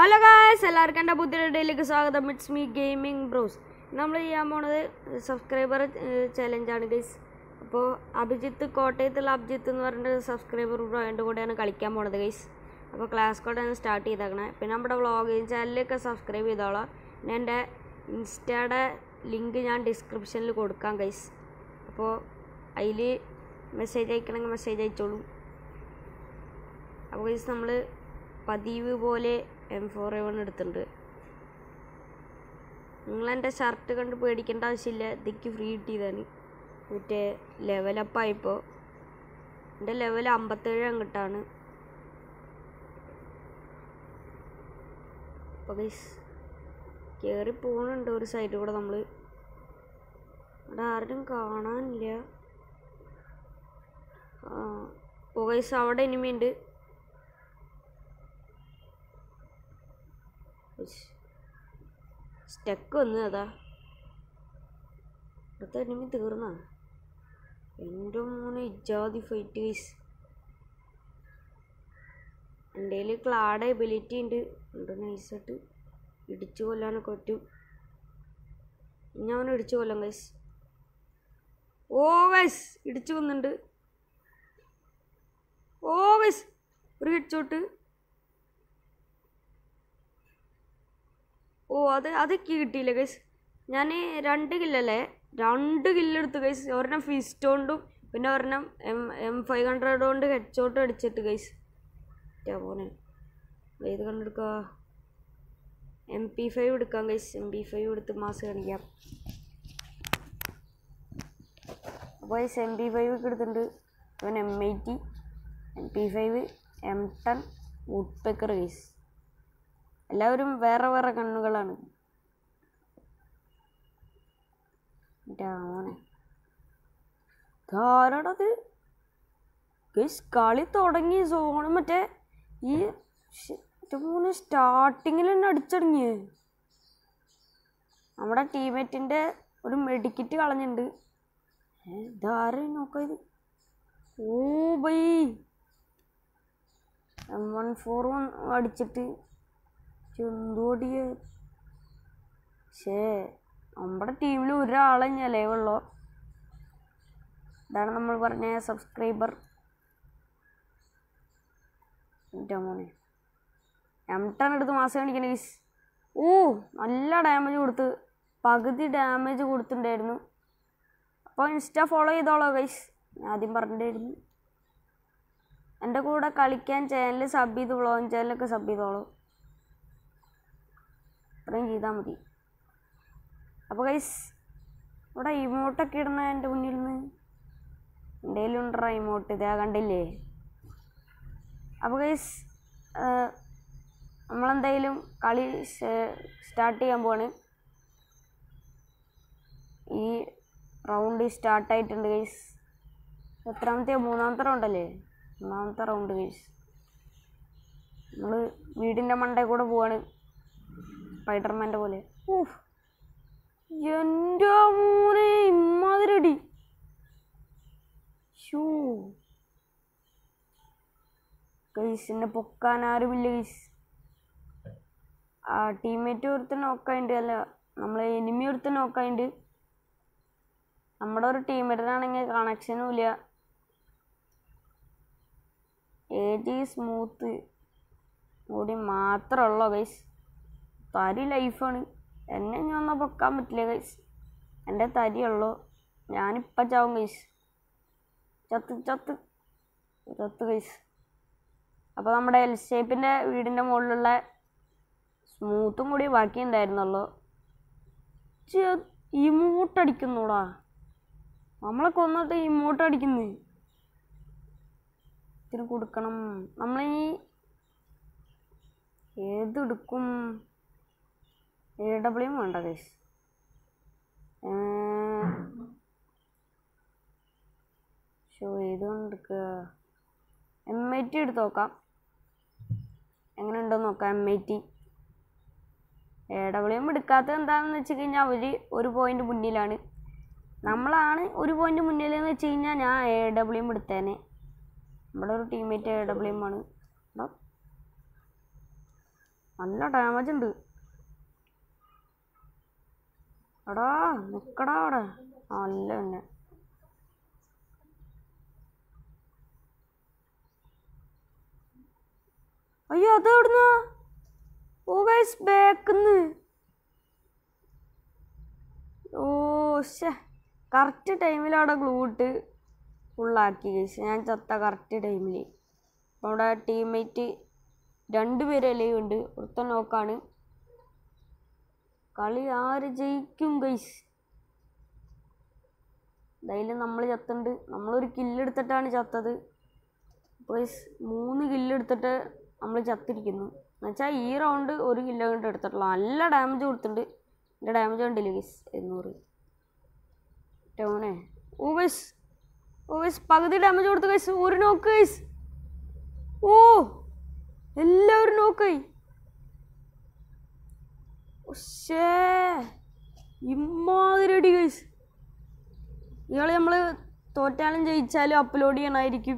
hello guys എല്ലാവർക്കും എൻ്റെ പുതിയ ഡേയിലേക്ക് സ്വാഗതം ഇറ്റ്സ് മീ ഗെയിമിംഗ് ബ്രോസ് നമ്മൾ ചെയ്യാൻ പോണത് സബ്സ്ക്രൈബർ ചലഞ്ചാണ് ഗൈസ് അപ്പോൾ അഭിജിത്ത് കോട്ടയത്തുള്ള അഭിജിത്ത് എന്ന് പറഞ്ഞ സബ്സ്ക്രൈബർ ബ്രോ എൻ്റെ കൂടെയാണ് കളിക്കാൻ പോണത് ഗൈസ് അപ്പോൾ ക്ലാസ് കോഡാണ് സ്റ്റാർട്ട് ചെയ്തേക്കണേ പിന്നെ നമ്മുടെ വ്ളോഗിങ് ചാനലിലൊക്കെ സബ്സ്ക്രൈബ് ചെയ്തോളാം പിന്നെ എൻ്റെ ഇൻസ്റ്റയുടെ ലിങ്ക് ഞാൻ ഡിസ്ക്രിപ്ഷനിൽ കൊടുക്കാം ഗൈസ് അപ്പോൾ അതിൽ മെസ്സേജ് അയക്കണമെങ്കിൽ മെസ്സേജ് അയച്ചോളൂ അപ്പോൾ ഗൈസ് നമ്മൾ പതിവ് പോലെ എം ഫോർ എ വൺ എടുത്തിട്ടുണ്ട് നിങ്ങളെൻ്റെ ഷർട്ട് കണ്ട് പേടിക്കേണ്ട ആവശ്യമില്ല ഇതിക്ക് ഫ്രീ കിട്ടിയതാണ് മറ്റേ ലെവലപ്പായപ്പോൾ എൻ്റെ ലെവൽ അമ്പത്തേഴ് അങ്ങോട്ടാണ് അപ്പോൾ ഗൈസ് കയറി പോകുന്നുണ്ട് ഒരു സൈഡിൽ കൂടെ നമ്മൾ അവിടെ ആരും കാണാനില്ല ആ ഓ ഗൈസ് അവിടെ ഇനിമയുണ്ട് സ്റ്റക്ക് വന്നു അതാ അടുത്ത എനിമി തീർന്ന എൻ്റെ മോനെ ഇജാതി ഫൈറ്റ് ഗൈസ് എൻ്റെ കയ്യിൽ ക്ലാഡ് എബിലിറ്റി ഉണ്ട് ഉണ്ട് നൈസായിട്ട് ഇടിച്ചു കൊല്ലാനൊക്കെ പറ്റും ഇനി അവനെ ഇടിച്ചു കൊല്ലാം ഗൈസ് ഓ ഗൈസ് ഇടിച്ചു കൊന്നുണ്ട് ഓ ഗൈസ് ഒരു ഹെഡ്ഷോട്ട് ഓ അത് അതൊക്കെ കിട്ടിയില്ല ഗൈസ് ഞാൻ രണ്ട് കില്ലല്ലേ രണ്ട് കില്ലെടുത്തു ഗൈസ് ഒരെണ്ണം ഫിസ്റ്റ് കൊണ്ടും പിന്നെ ഒരെണ്ണം എം എം ഫൈവ് ഹൺഡ്രഡ് കൊണ്ട് ഹെഡ് ഷോട്ട് അടിച്ചിട്ട് ഗൈസ് പോനെ ഏത് കണ്ടെടുക്കുക എം പി ഫൈവ് എടുക്കാം ഗൈസ് എം പി ഫൈവ് എടുത്ത് മാസ് കാണിക്കാം അപ്പോൾ ഗൈസ് എം പി ഫൈവ് ഒക്കെ എടുത്തിട്ടുണ്ട് അവൻ M eighty M P five M ten woodpecker guys എല്ലാവരും വേറെ വേറെ കണ്ണുകളാണ് മോനെ ധാരണത് ഗൈസ് കളി തുടങ്ങി സോണ് മറ്റേ ഈ മൂന്ന് സ്റ്റാർട്ടിങ്ങിൽ തന്നെ അടിച്ചടങ്ങിയേ നമ്മുടെ ടീമേറ്റിൻ്റെ ഒരു മെഡിക്കറ്റ് കളഞ്ഞിട്ടുണ്ട് ധാര നോക്കാം ഇത് ഓ ബൈ എം വൺ ഫോർ വൺ അടിച്ചിട്ട് ചെന്തോടിയ ശേ നമ്മുടെ ടീമിൽ ഒരാളെ നിലവുള്ളൂ ഇതാണ് നമ്മൾ പറഞ്ഞ സബ്സ്ക്രൈബർ എൻ്റെ മോനെ എം ടെൻ എടുത്ത് മാസം കാണിക്കണ ഗീസ് ഓ നല്ല ഡാമേജ് കൊടുത്ത് പകുതി ഡാമേജ് കൊടുത്തിട്ടുണ്ടായിരുന്നു അപ്പോൾ ഇൻസ്റ്റ ഫോളോ ചെയ്തോളോ ഗൈസ് ഞാൻ ആദ്യം പറഞ്ഞിട്ടായിരുന്നു എൻ്റെ കൂടെ കളിക്കാൻ ചാനൽ സബ് ചെയ്ത് വ്ളോഗ് ചാനലൊക്കെ സബ് ചെയ്തോളൂ അത്രയും ചെയ്താൽ മതി അപ്പോൾ ഗൈസ് ഇവിടെ ഇമോട്ടൊക്കെ ഇടണ എൻ്റെ മുന്നിൽ നിന്ന് എൻ്റെ കയ്യിലുണ്ടോ ഇമോട്ട് ഇതാ കണ്ടില്ലേ അപ്പോൾ ഗൈസ് നമ്മളെന്തായാലും കളി സ്റ്റാർട്ട് ചെയ്യാൻ പോവാണ് ഈ റൗണ്ട് സ്റ്റാർട്ടായിട്ടുണ്ട് ഗൈസ് എത്രാമത്തെ മൂന്നാമത്തെ റൗണ്ടല്ലേ മൂന്നാമത്തെ റൗണ്ട് ഗൈസ് നമ്മൾ വീടിൻ്റെ മണ്ടയിൽ കൂടെ പോവാണ് സ്പൈഡർമാൻ്റെ പോലെ ഊഫ് എൻ്റെ മോനെ ഇമ്മാതിരടി ഷൂ ഗൈസ് എന്നെ പൊക്കാൻ ആരുമില്ല ഗൈസ് ആ ടീമേറ്റ് ഒരുത്തൻ നോക്കാണ്ട് അല്ല നമ്മളെ എനിമി ഒരുത്തൻ നോക്കാണ്ട് നമ്മുടെ ഒരു ടീമേറ്റിനാണെങ്കിൽ കണക്ഷനും ഇല്ല ഏജ് സ്മൂത്ത് കൂടി മാത്രമുള്ളൂ ഗൈസ് തരി ലൈഫാണ് എന്നെ ഞാൻ ഒന്നും പൊക്കാൻ പറ്റില്ല ഗൈസ് എൻ്റെ തരിയുള്ളൂ ഞാനിപ്പം ചാവും ഗൈസ് ചത്ത് ചത്ത് ചത്ത് ഗൈസ് അപ്പോൾ നമ്മുടെ എൽ ഷേപ്പിൻ്റെ വീടിൻ്റെ മുകളിലുള്ള സ്മൂത്തും കൂടി ബാക്കി ഉണ്ടായിരുന്നുള്ളൂ ഇമോട്ടടിക്കുന്നൂടാ നമ്മളെ കൊന്നിട്ട് ഇമോട്ടടിക്കുന്നു ഇതിന് കൊടുക്കണം നമ്മളീ ഏതെടുക്കും എ ഡബ്ല്യു വേണ്ട ഗൈസ് ഷോ ഏത് കൊണ്ടെടുക്കുക എം ഐ ടി എടുത്ത് നോക്കാം എങ്ങനെ ഉണ്ടോന്ന് നോക്കാം M I T A W M എടുക്കാത്തത് എന്താണെന്ന് വെച്ച് കഴിഞ്ഞാൽ അവർ ഒരു പോയിന്റ് മുന്നിലാണ് നമ്മളാണ് ഒരു പോയിന്റ് മുന്നിലെന്ന് വെച്ച് കഴിഞ്ഞാൽ ഞാൻ എ ഡബ്ല്യു എം എടുത്തേനെ നമ്മുടെ ഒരു ടീമേറ്റ് എ ഡബ്ല്യു എം ആണ് നല്ല ഡാമേജ് ഉണ്ട് എടാ നിക്കടാ അവിടെ നല്ല തന്നെ അയ്യോ അത് എവിടുന്നാ ഓ ഗൈസ് ബാക്കിന്ന് ഓ ശേ കറക്റ്റ് ടൈമിൽ അവിടെ ഗ്ലൂ ഇട്ട് ഫുള്ളാക്കി ഗൈസ് ഞാൻ ചത്ത കറക്റ്റ് ടൈമിൽ അപ്പോൾ അവിടെ ടീംമേറ്റ് രണ്ടുപേരല്ലേ ഉണ്ട് ഒരുത്തൻ നോക്കാണ് കളി ആര് ജയിക്കും ഗൈസ് എന്തായാലും നമ്മൾ ചത്തുണ്ട് നമ്മളൊരു കില്ലെടുത്തിട്ടാണ് ചത്തത് ഗൈസ് മൂന്ന് കില്ലെടുത്തിട്ട് നമ്മൾ ചത്തിരിക്കുന്നു എന്നുവെച്ചാൽ ഈ റൗണ്ട് ഒരു കില്ലോ കൊണ്ട് എടുത്തിട്ടുള്ളൂ നല്ല ഡാമേജ് കൊടുത്തിട്ടുണ്ട് എൻ്റെ ഡാമേജ് കണ്ടില്ലേ ഗൈസ് എണ്ണൂറ് ടോനെ ഓ ഗൈസ് ഓ ഗൈസ് പകുതി ഡാമേജ് കൊടുത്തു ഗൈസ് ഒരു നോക്ക് ഗൈസ് ഓ എല്ലാവരും നോക്കായി ഉശ്ശേ ഇമ്മാതിരി അടി ഗൈസ് ഇയാൾ നമ്മൾ തോറ്റാലും ജയിച്ചാലും അപ്ലോഡ് ചെയ്യണമായിരിക്കും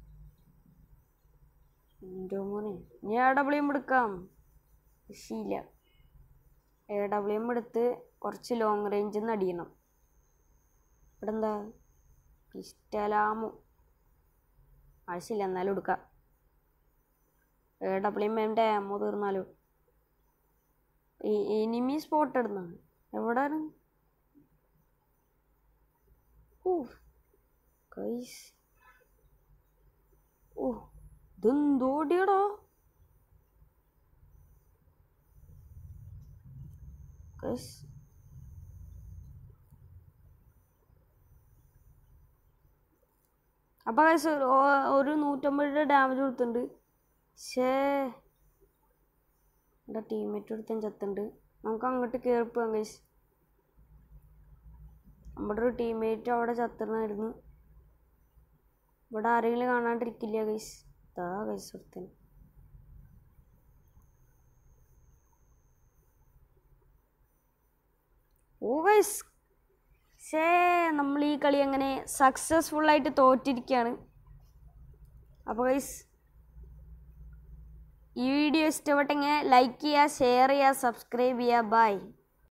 എൻ്റെ മോനെ ഇനി എ ഡബ്ല്യു എം എടുക്കാം ശീല എ ഡബ്ല്യു എം എടുത്ത് കുറച്ച് ലോങ് റേഞ്ചിൽ നിന്ന് അടിയണം ഇവിടെ എന്താ ഇഷ്ടലാമു ആവശ്യമില്ല എന്നാലും എടുക്കാം എ ഡബ്ല്യു എമ്മിൻ്റെ ആമോ തീർന്നാലോ എനിമി സ്പോട്ട് ഇടുന്നാണ് എവിടെയാണ് ഓ കൈസ് ഓ ഇതെന്തോടിയടാ കൈസ് അപ്പോൾ കൈസ് ഒരു നൂറ്റമ്പത് ഡാമേജ് കൊടുത്തിട്ടുണ്ട് ശേ എൻ്റെ ടീംമേറ്റ് ഒരുത്തൻ ചത്തുണ്ട് നമുക്ക് അങ്ങോട്ട് കയറി പോകാം കൈസ് നമ്മുടെ ഒരു ടീംമേറ്റ് അവിടെ ചത്തിരുന്നായിരുന്നു ഇവിടെ ആരെങ്കിലും കാണാണ്ടിരിക്കില്ല കൈസ് താ കൈസ് ഒരുത്തൻ ഓ കൈസ് ശേ നമ്മൾ ഈ കളി അങ്ങനെ സക്സസ്ഫുൾ ആയിട്ട് തോറ്റിരിക്കുകയാണ് അപ്പോൾ ഗൈസ് ഈ വീഡിയോ ഇഷ്ടപ്പെട്ടെങ്കിൽ ലൈക്ക് ചെയ്യുക ഷെയർ ചെയ്യുക സബ്സ്ക്രൈബ് ചെയ്യുക ബൈ